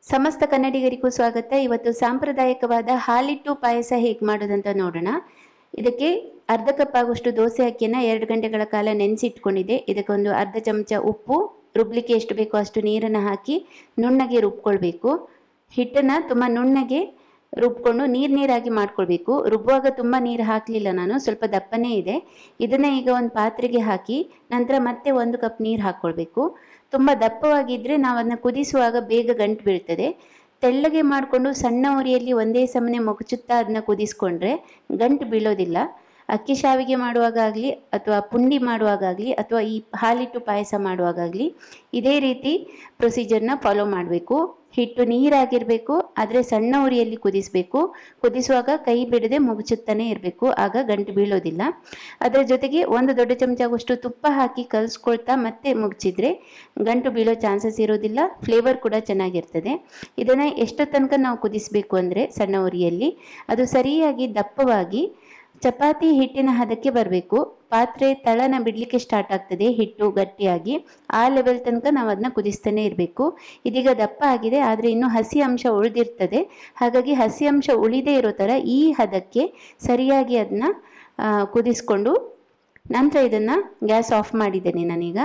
ಸಮಸ್ತ ಕನ್ನಡಿಗರಿಗೂ ಸ್ವಾಗತ ಇವತ್ತು ಸಾಂಪ್ರದಾಯಿಕವಾದ ಹಾಲಿಟ್ಟು ಪಾಯಸ ಹೇಗೆ ಮಾಡೋದಂತ ನೋಡೋಣ ಇದಕ್ಕೆ ಅರ್ಧ ಕಪ್ ಆಗುವಷ್ಟು ದೋಸೆ ಅಕ್ಕಿಯನ್ನು ಎರಡು ಗಂಟೆಗಳ ಕಾಲ ನೆನೆಸಿಟ್ಕೊಂಡಿದೆ ಇದಕ್ಕೊಂದು ಅರ್ಧ ಚಮಚ ಉಪ್ಪು ರುಬ್ಲಿಕ್ಕೆ ಎಷ್ಟು ಬೇಕೋ ಅಷ್ಟು ನೀರನ್ನು ಹಾಕಿ ನುಣ್ಣಗೆ ರುಬ್ಕೊಳ್ಬೇಕು ಹಿಟ್ಟನ್ನು ತುಂಬ ನುಣ್ಣಗೆ ರುಬ್ಕೊಂಡು ನೀರು ನೀರಾಗಿ ಮಾಡ್ಕೊಳ್ಬೇಕು ರುಬ್ಬುವಾಗ ತುಂಬ ನೀರು ಹಾಕಲಿಲ್ಲ ನಾನು ಸ್ವಲ್ಪ ದಪ್ಪನೇ ಇದೆ ಇದನ್ನು ಈಗ ಒಂದು ಪಾತ್ರೆಗೆ ಹಾಕಿ ನಂತರ ಮತ್ತೆ ಒಂದು ಕಪ್ ನೀರು ಹಾಕ್ಕೊಳ್ಬೇಕು ತುಂಬ ದಪ್ಪವಾಗಿದ್ದರೆ ನಾವು ಅದನ್ನ ಕುದಿಸುವಾಗ ಬೇಗ ಗಂಟು ಬೀಳ್ತದೆ ತೆಳ್ಳಗೆ ಮಾಡಿಕೊಂಡು ಸಣ್ಣ ಉರಿಯಲ್ಲಿ ಒಂದೇ ಸಮನೆ ಮೊಗಚುತ್ತಾ ಅದನ್ನ ಕುದಿಸ್ಕೊಂಡ್ರೆ ಗಂಟು ಬೀಳೋದಿಲ್ಲ ಅಕ್ಕಿ ಶಾವಿಗೆ ಮಾಡುವಾಗಲಿ ಅಥವಾ ಪುಂಡಿ ಮಾಡುವಾಗಲಿ ಅಥವಾ ಈ ಹಾಲಿಟ್ಟು ಪಾಯಸ ಮಾಡುವಾಗಲಿ ಇದೇ ರೀತಿ ಪ್ರೊಸೀಜರ್ನ ಫಾಲೋ ಮಾಡಬೇಕು ಹಿಟ್ಟು ನೀರಾಗಿರಬೇಕು ಆದರೆ ಸಣ್ಣ ಉರಿಯಲ್ಲಿ ಕುದಿಸಬೇಕು ಕುದಿಸುವಾಗ ಕೈ ಬಿಡದೆ ಮುಗುಚುತ್ತಾನೆ ಇರಬೇಕು ಆಗ ಗಂಟು ಬೀಳೋದಿಲ್ಲ ಅದರ ಜೊತೆಗೆ ಒಂದು ದೊಡ್ಡ ಚಮಚವಷ್ಟು ತುಪ್ಪ ಹಾಕಿ ಕಲಿಸ್ಕೊಳ್ತಾ ಮತ್ತೆ ಮುಗಿಸಿದ್ರೆ ಗಂಟು ಬೀಳೋ ಚಾನ್ಸಸ್ ಇರೋದಿಲ್ಲ ಫ್ಲೇವರ್ ಕೂಡ ಚೆನ್ನಾಗಿರ್ತದೆ ಇದನ್ನು ಎಷ್ಟು ತನಕ ನಾವು ಕುದಿಸಬೇಕು ಅಂದರೆ ಸಣ್ಣ ಉರಿಯಲ್ಲಿ ಅದು ಸರಿಯಾಗಿ ದಪ್ಪವಾಗಿ ಚಪಾತಿ ಹಿಟ್ಟಿನ ಹದಕ್ಕೆ ಬರಬೇಕು ಪಾತ್ರೆ ತಳನ ಬಿಡಲಿಕ್ಕೆ ಸ್ಟಾರ್ಟ್ ಆಗ್ತದೆ ಹಿಟ್ಟು ಗಟ್ಟಿಯಾಗಿ ಆ ಲೆವೆಲ್ ತನಕ ನಾವು ಅದನ್ನ ಕುದಿಸ್ತಾನೆ ಇರಬೇಕು ಇದೀಗ ದಪ್ಪ ಆಗಿದೆ ಆದರೆ ಇನ್ನೂ ಹಸಿ ಅಂಶ ಉಳಿದಿರ್ತದೆ ಹಾಗಾಗಿ ಹಸಿ ಅಂಶ ಉಳಿದೇ ಇರೋ ಥರ ಈ ಹದಕ್ಕೆ ಸರಿಯಾಗಿ ಅದನ್ನ ಕುದಿಸ್ಕೊಂಡು ನಂತರ ಇದನ್ನು ಗ್ಯಾಸ್ ಆಫ್ ಮಾಡಿದ್ದೇನೆ ನಾನೀಗ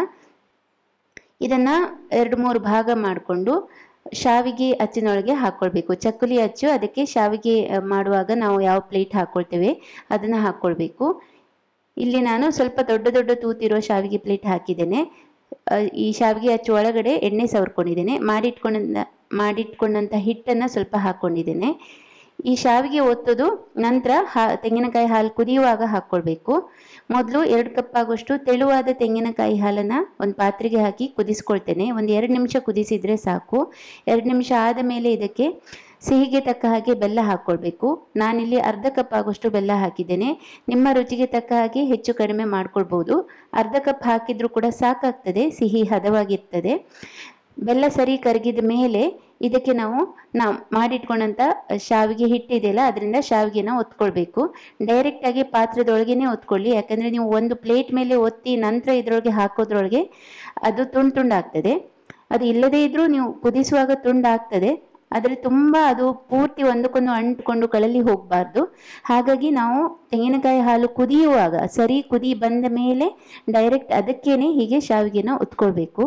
ಇದನ್ನು ಎರಡು ಮೂರು ಭಾಗ ಮಾಡಿಕೊಂಡು ಶಾವಿಗೆ ಅಚ್ಚಿನೊಳಗೆ ಹಾಕ್ಕೊಳ್ಬೇಕು ಚಕ್ಕುಲಿ ಅಚ್ಚು ಅದಕ್ಕೆ ಶಾವಿಗೆ ಮಾಡುವಾಗ ನಾವು ಯಾವ ಪ್ಲೇಟ್ ಹಾಕ್ಕೊಳ್ತೇವೆ ಅದನ್ನು ಹಾಕ್ಕೊಳ್ಬೇಕು ಇಲ್ಲಿ ನಾನು ಸ್ವಲ್ಪ ದೊಡ್ಡ ದೊಡ್ಡ ತೂತಿರೋ ಶಾವಿಗೆ ಪ್ಲೇಟ್ ಹಾಕಿದ್ದೇನೆ ಈ ಶಾವಿಗೆ ಅಚ್ಚು ಒಳಗಡೆ ಎಣ್ಣೆ ಸವರ್ಕೊಂಡಿದ್ದೇನೆ ಮಾಡಿಟ್ಕೊಂಡ ಮಾಡಿಟ್ಕೊಂಡಂಥ ಹಿಟ್ಟನ್ನು ಸ್ವಲ್ಪ ಹಾಕ್ಕೊಂಡಿದ್ದೇನೆ ಈ ಶಾವಿಗೆ ಒತ್ತೋದು ನಂತರ ಹಾ ತೆಂಗಿನಕಾಯಿ ಹಾಲು ಕುದಿಯುವಾಗ ಹಾಕ್ಕೊಳ್ಬೇಕು ಮೊದಲು ಎರಡು ಕಪ್ ಆಗುವಷ್ಟು ತೆಳುವಾದ ತೆಂಗಿನಕಾಯಿ ಹಾಲನ್ನು ಒಂದು ಪಾತ್ರೆಗೆ ಹಾಕಿ ಕುದಿಸ್ಕೊಳ್ತೇನೆ ಒಂದು ಎರಡು ನಿಮಿಷ ಕುದಿಸಿದರೆ ಸಾಕು ಎರಡು ನಿಮಿಷ ಆದ ಮೇಲೆ ಇದಕ್ಕೆ ಸಿಹಿಗೆ ತಕ್ಕ ಹಾಗೆ ಬೆಲ್ಲ ಹಾಕ್ಕೊಳ್ಬೇಕು ನಾನಿಲ್ಲಿ ಅರ್ಧ ಕಪ್ ಆಗುವಷ್ಟು ಬೆಲ್ಲ ಹಾಕಿದ್ದೇನೆ ನಿಮ್ಮ ರುಚಿಗೆ ತಕ್ಕ ಹಾಗೆ ಹೆಚ್ಚು ಕಡಿಮೆ ಮಾಡ್ಕೊಳ್ಬೋದು ಅರ್ಧ ಕಪ್ ಹಾಕಿದರೂ ಕೂಡ ಸಾಕಾಗ್ತದೆ ಸಿಹಿ ಹದವಾಗಿರ್ತದೆ ಬೆಲ್ಲ ಸರಿ ಕರಗಿದ ಮೇಲೆ ಇದಕ್ಕೆ ನಾವು ನಾವು ಮಾಡಿಟ್ಕೊಂಡಂಥ ಶಾವಿಗೆ ಹಿಟ್ಟಿದೆಯಲ್ಲ ಅದರಿಂದ ಶಾವಿಗೆನ ಒತ್ಕೊಳ್ಬೇಕು ಡೈರೆಕ್ಟಾಗಿ ಪಾತ್ರದೊಳಗೇನೆ ಒತ್ಕೊಳ್ಳಿ ಯಾಕಂದರೆ ನೀವು ಒಂದು ಪ್ಲೇಟ್ ಮೇಲೆ ಒತ್ತಿ ನಂತರ ಇದರೊಳಗೆ ಹಾಕೋದ್ರೊಳಗೆ ಅದು ತುಂಡು ತುಂಡಾಗ್ತದೆ ಅದು ಇಲ್ಲದೇ ಇದ್ದರೂ ನೀವು ಕುದಿಸುವಾಗ ತುಂಡಾಗ್ತದೆ ಆದರೆ ತುಂಬ ಅದು ಪೂರ್ತಿ ಒಂದಕ್ಕೊಂದು ಅಂಟ್ಕೊಂಡು ಕಳಲಿ ಹೋಗಬಾರ್ದು ಹಾಗಾಗಿ ನಾವು ತೆಂಗಿನಕಾಯಿ ಹಾಲು ಕುದಿಯುವಾಗ ಸರಿ ಕುದಿ ಬಂದ ಮೇಲೆ ಡೈರೆಕ್ಟ್ ಅದಕ್ಕೇನೆ ಹೀಗೆ ಶಾವಿಗೆನ ಒತ್ಕೊಳ್ಬೇಕು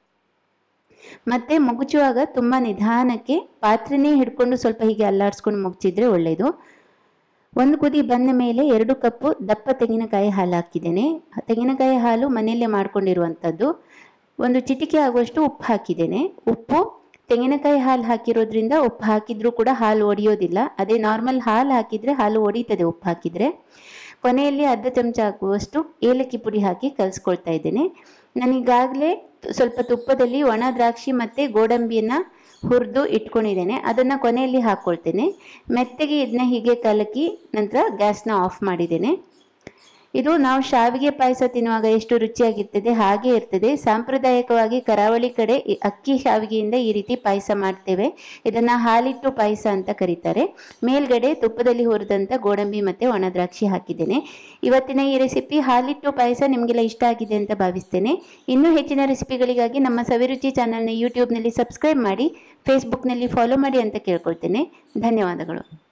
ಮತ್ತೆ ಮುಗುಚುವಾಗ ತುಂಬ ನಿಧಾನಕ್ಕೆ ಪಾತ್ರೆನೇ ಹಿಡ್ಕೊಂಡು ಸ್ವಲ್ಪ ಹೀಗೆ ಅಲ್ಲಾಡಿಸ್ಕೊಂಡು ಮುಗಿಸಿದ್ರೆ ಒಳ್ಳೆಯದು ಒಂದು ಕುದಿ ಬಂದ ಮೇಲೆ ಎರಡು ಕಪ್ಪು ದಪ್ಪ ತೆಂಗಿನಕಾಯಿ ಹಾಲು ಹಾಕಿದ್ದೇನೆ ತೆಂಗಿನಕಾಯಿ ಹಾಲು ಮನೆಯಲ್ಲೇ ಮಾಡ್ಕೊಂಡಿರುವಂಥದ್ದು ಒಂದು ಚಿಟಿಕೆ ಆಗುವಷ್ಟು ಉಪ್ಪು ಹಾಕಿದ್ದೇನೆ ಉಪ್ಪು ತೆಂಗಿನಕಾಯಿ ಹಾಲು ಹಾಕಿರೋದ್ರಿಂದ ಉಪ್ಪು ಹಾಕಿದ್ರೂ ಕೂಡ ಹಾಲು ಒಡೆಯೋದಿಲ್ಲ ಅದೇ ನಾರ್ಮಲ್ ಹಾಲು ಹಾಕಿದರೆ ಹಾಲು ಒಡೀತದೆ ಉಪ್ಪು ಹಾಕಿದರೆ ಕೊನೆಯಲ್ಲಿ ಅರ್ಧ ಚಮಚ ಆಗುವಷ್ಟು ಏಲಕ್ಕಿ ಪುಡಿ ಹಾಕಿ ಕಲಿಸ್ಕೊಳ್ತಾ ಇದ್ದೇನೆ ನಾನೀಗಾಗಲೇ ಸ್ವಲ್ಪ ತುಪ್ಪದಲ್ಲಿ ಒಣ ದ್ರಾಕ್ಷಿ ಮತ್ತು ಗೋಡಂಬಿಯನ್ನು ಹುರಿದು ಇಟ್ಕೊಂಡಿದ್ದೇನೆ ಅದನ್ನು ಕೊನೆಯಲ್ಲಿ ಹಾಕ್ಕೊಳ್ತೇನೆ ಮೆತ್ತಗೆ ಇದನ್ನ ಹೀಗೆ ಕಲಕಿ ನಂತರ ಗ್ಯಾಸ್ನ ಆಫ್ ಮಾಡಿದ್ದೇನೆ ಇದು ನಾವು ಶಾವಿಗೆ ಪಾಯಸ ತಿನ್ನುವಾಗ ಎಷ್ಟು ರುಚಿಯಾಗಿರ್ತದೆ ಹಾಗೆ ಇರ್ತದೆ ಸಾಂಪ್ರದಾಯಿಕವಾಗಿ ಕರಾವಳಿ ಕಡೆ ಅಕ್ಕಿ ಶಾವಿಗೆಯಿಂದ ಈ ರೀತಿ ಪಾಯಸ ಮಾಡ್ತೇವೆ ಇದನ್ನು ಹಾಲಿಟ್ಟು ಪಾಯಸ ಅಂತ ಕರೀತಾರೆ ಮೇಲ್ಗಡೆ ತುಪ್ಪದಲ್ಲಿ ಹುರಿದಂಥ ಗೋಡಂಬಿ ಮತ್ತು ಒಣ ದ್ರಾಕ್ಷಿ ಹಾಕಿದ್ದೇನೆ ಇವತ್ತಿನ ಈ ರೆಸಿಪಿ ಹಾಲಿಟ್ಟು ಪಾಯಸ ನಿಮಗೆಲ್ಲ ಇಷ್ಟ ಆಗಿದೆ ಅಂತ ಭಾವಿಸ್ತೇನೆ ಇನ್ನೂ ಹೆಚ್ಚಿನ ರೆಸಿಪಿಗಳಿಗಾಗಿ ನಮ್ಮ ಸವಿರುಚಿ ಚಾನಲ್ನ ಯೂಟ್ಯೂಬ್ನಲ್ಲಿ ಸಬ್ಸ್ಕ್ರೈಬ್ ಮಾಡಿ ಫೇಸ್ಬುಕ್ನಲ್ಲಿ ಫಾಲೋ ಮಾಡಿ ಅಂತ ಕೇಳ್ಕೊಳ್ತೇನೆ ಧನ್ಯವಾದಗಳು